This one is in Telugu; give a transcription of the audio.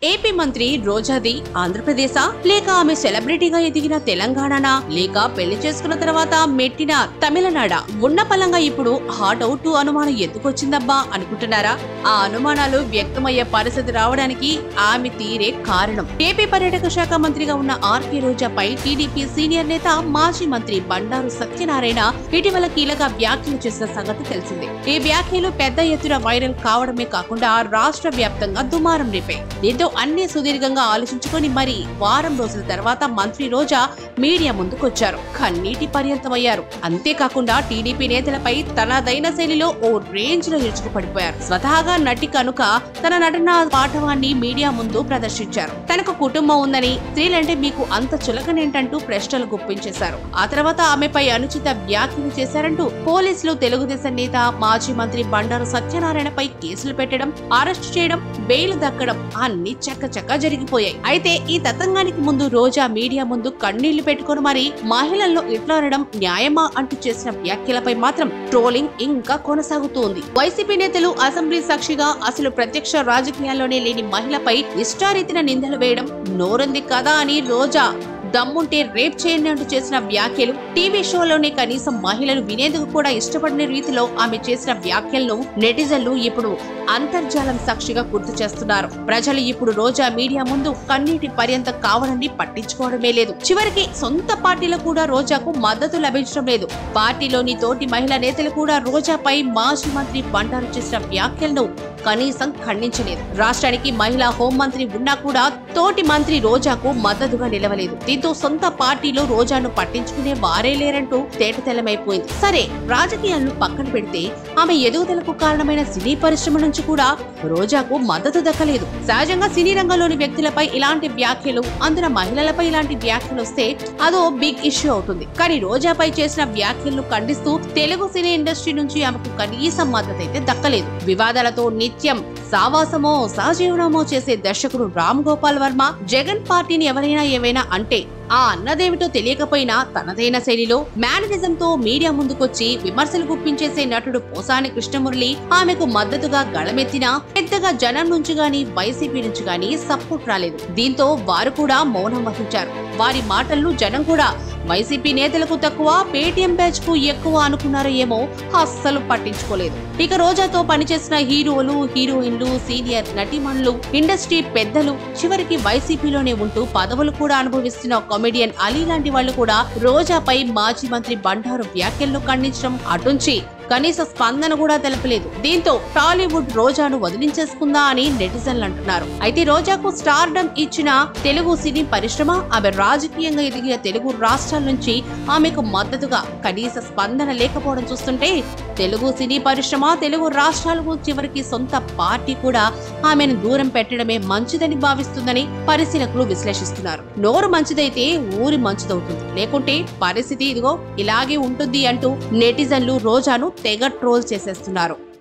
ఏపీ మంత్రి రోజాది ఆంధ్రప్రదేశా లేక ఆమె సెలబ్రిటీగా ఎదిగిన తెలంగాణనా లేక పెళ్లి చేసుకున్న తర్వాత మెట్టిన తమిళనాడ ఉన్న పలంగా ఇప్పుడు హాట్ అవుట్ అనుమానం ఎందుకొచ్చిందబ్బా అనుకుంటున్నారా ఆ అనుమానాలు వ్యక్తమయ్యే పరిస్థితి రావడానికి ఆమె తీరే కారణం ఏపీ పర్యాటక శాఖ మంత్రిగా ఉన్న ఆర్కే రోజాపై టీడీపీ సీనియర్ నేత మాజీ మంత్రి బండారు సత్యనారాయణ ఇటీవల కీలక వ్యాఖ్యలు చేసిన సంగతి తెలిసిందే ఈ వ్యాఖ్యలు పెద్ద ఎత్తున వైరల్ కావడమే కాకుండా రాష్ట్ర వ్యాప్తంగా దుమారం రేపాయి దీంతో అన్ని సుదీర్ఘంగా ఆలోచించుకొని మరి వారం రోజుల తర్వాత మంత్రి రోజా మీడియా ముందుకొచ్చారు కన్నీటి పర్యంతమయ్యారు అంతేకాకుండా టీడీపీ నేతలపై తనదైన శైలిలో ఓ రేంజ్ లో ఇరుచుకుపడిపోయారు స్వతహాగా నటి కనుక తన నటన పాఠవాన్ని మీడియా ముందు ప్రదర్శించారు తనకు కుటుంబం ఉందని స్త్రీలంటే మీకు అంత చులకనేంటంటూ ప్రశ్నలు గుప్పించేశారు ఆ తర్వాత ఆమెపై అనుచిత వ్యాఖ్యలు చేశారంటూ పోలీసులు తెలుగుదేశం నేత మాజీ మంత్రి బండారు సత్యనారాయణపై కేసులు పెట్టడం అరెస్ట్ చేయడం బెయిల్ దక్కడం అన్ని చక్క చక్క జరిగిపోయాయి అయితే ఈ తతంగానికి ముందు రోజా మీడియా ముందు కన్నీళ్లు పెట్టుకొని మరి మహిళల్లో ఇట్లా అనడం న్యాయమా అంటూ చేసిన వ్యాఖ్యలపై మాత్రం ట్రోలింగ్ ఇంకా కొనసాగుతోంది వైసీపీ నేతలు అసెంబ్లీ సాక్షిగా అసలు ప్రత్యక్ష రాజకీయాల్లోనే లేని మహిళపై ఇష్టారీతిన నిందలు వేయడం నోరుంది కదా అని రోజా దమ్ముంటే రేప్ చేయండి అంటూ చేసిన వ్యాఖ్యలు టీవీ షోలోనే కనీసం మహిళలు వినేందుకు కూడా ఇష్టపడిన రీతిలో ఆమె చేసిన వ్యాఖ్యలను నెటిజన్లు ఇప్పుడు అంతర్జాలం సాక్షిగా గుర్తు చేస్తున్నారు ప్రజలు ఇప్పుడు రోజా మీడియా ముందు కన్నీటి పర్యంతం కావాలని పట్టించుకోవడమే లేదు చివరికి సొంత పార్టీలో కూడా రోజాకు మద్దతు లభించడం లేదు పార్టీలోని తోటి మహిళా నేతలు కూడా రోజాపై మాజీ మంత్రి బండారు చేసిన వ్యాఖ్యలను కనీసం ఖండించలేదు రాష్ట్రానికి మహిళా హోంమంత్రి ఉన్నా కూడా తోటి మంత్రి రోజాకు మద్దతుగా నిలవలేదు దీంతో సొంత పార్టీలో రోజాను పట్టించుకునే వారే లేరంటూ తేటతెల్లమైపోయింది సరే రాజకీయాలను పక్కన పెడితే ఆమె ఎదుగుదలకు కారణమైన సినీ పరిశ్రమ నుంచి కూడా రోజాకు మద్దతు దక్కలేదు సహజంగా సినీ రంగంలోని వ్యక్తులపై ఇలాంటి వ్యాఖ్యలు అందున మహిళలపై ఇలాంటి వ్యాఖ్యలు వస్తే అదో బిగ్ ఇష్యూ అవుతుంది కానీ రోజాపై చేసిన వ్యాఖ్యలను ఖండిస్తూ తెలుగు సినీ ఇండస్ట్రీ నుంచి ఆమెకు కనీసం మద్దతు అయితే దక్కలేదు వివాదాలతో నిత్యం సావాసమో సహజీవనమో చేసే దర్శకుడు రామ్ గోపాల్ వర్మ జగన్ పార్టీని ఎవరైనా ఏమైనా అంటే ఆ అన్నదేమిటో తెలియకపోయినా తనదైన శైలిలో మేనరిజంతో మీడియా ముందుకొచ్చి విమర్శలు గుప్పించేసే నటుడు పోసాని కృష్ణమురళి ఆమెకు మద్దతుగా గళమెత్తినా పెద్దగా జనం నుంచి గాని వైసీపీ నుంచి గాని సపోర్ట్ రాలేదు దీంతో వారు కూడా మౌనం వహించారు వారి మాటలను జనం కూడా వైసీపీ నేతలకు తక్కువ పేటీఎం బ్యాచ్ కు ఎక్కువ అనుకున్నారో ఏమో అస్సలు పట్టించుకోలేదు ఇక రోజాతో పనిచేసిన హీరోలు హీరోయిన్లు సీనియర్ నటీమణులు ఇండస్ట్రీ పెద్దలు చివరికి వైసీపీలోనే ఉంటూ పదవులు కూడా అనుభవిస్తున్న కామెడియన్ అలీ లాంటి వాళ్ళు కూడా రోజాపై మాజీ మంత్రి బండారు వ్యాఖ్యలను ఖండించడం అటుంచి కనీస స్పందన కూడా తెలపలేదు దీంతో టాలీవుడ్ రోజాను వదిలించేసుకుందా అని నెటిజన్లు అంటున్నారు అయితే రోజాకు స్టార్డమ్ ఇచ్చిన తెలుగు సినీ పరిశ్రమ ఆమె రాజకీయంగా ఎదిగిన తెలుగు రాష్ట్రాల నుంచి ఆమెకు మద్దతుగా కనీస స్పందన లేకపోవడం చూస్తుంటే తెలుగు సినీ పరిశ్రమ తెలుగు రాష్ట్రాలకు చివరికి సొంత పార్టీ కూడా ఆమెను దూరం పెట్టడమే మంచిదని భావిస్తుందని పరిశీలకులు విశ్లేషిస్తున్నారు నోరు మంచిదైతే ఊరి మంచిదవుతుంది లేకుంటే పరిస్థితి ఇదిగో ఇలాగే ఉంటుంది అంటూ నెటిజన్లు రోజాను తెగ ట్రోల్ చేసేస్తున్నారు